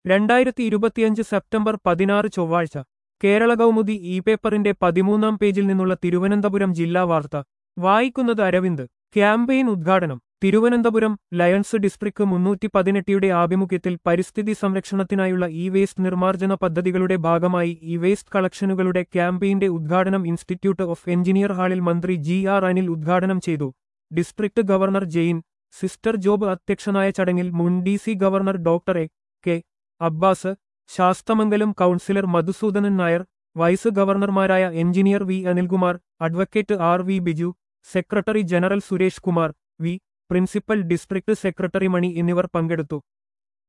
രണ്ടായിരത്തി ഇരുപത്തിയഞ്ച് സെപ്റ്റംബർ പതിനാറ് ചൊവ്വാഴ്ച കേരള കൗമുദി ഇ പേപ്പറിന്റെ പതിമൂന്നാം പേജിൽ നിന്നുള്ള തിരുവനന്തപുരം ജില്ലാ വാർത്ത വായിക്കുന്നത് അരവിന്ദ് ക്യാമ്പയിൻ ഉദ്ഘാടനം തിരുവനന്തപുരം ലയൺസ് ഡിസ്ട്രിക്ട് മുന്നൂറ്റി പതിനെട്ടിയുടെ ആഭിമുഖ്യത്തിൽ പരിസ്ഥിതി സംരക്ഷണത്തിനായുള്ള ഇ വേസ്റ്റ് നിർമ്മാർജ്ജന പദ്ധതികളുടെ ഭാഗമായി ഇ വേസ്റ്റ് കളക്ഷനുകളുടെ ക്യാമ്പയിന്റെ ഉദ്ഘാടനം ഇൻസ്റ്റിറ്റ്യൂട്ട് ഓഫ് എഞ്ചിനീയർ ഹാളിൽ മന്ത്രി ജി ആർ അനിൽ ഉദ്ഘാടനം ചെയ്തു district governor Jain sister Job അധ്യക്ഷനായ ചടങ്ങിൽ മുൻ D C governor doctor A K Abbas Sasthamangalam councillor Madhusoodanan Nair vice ഗവർണർമാരായ engineer V Anilkumar advocate R V Biju secretary general Suresh Kumar V principal district secretary Mani എന്നിവർ പങ്കെടുത്തു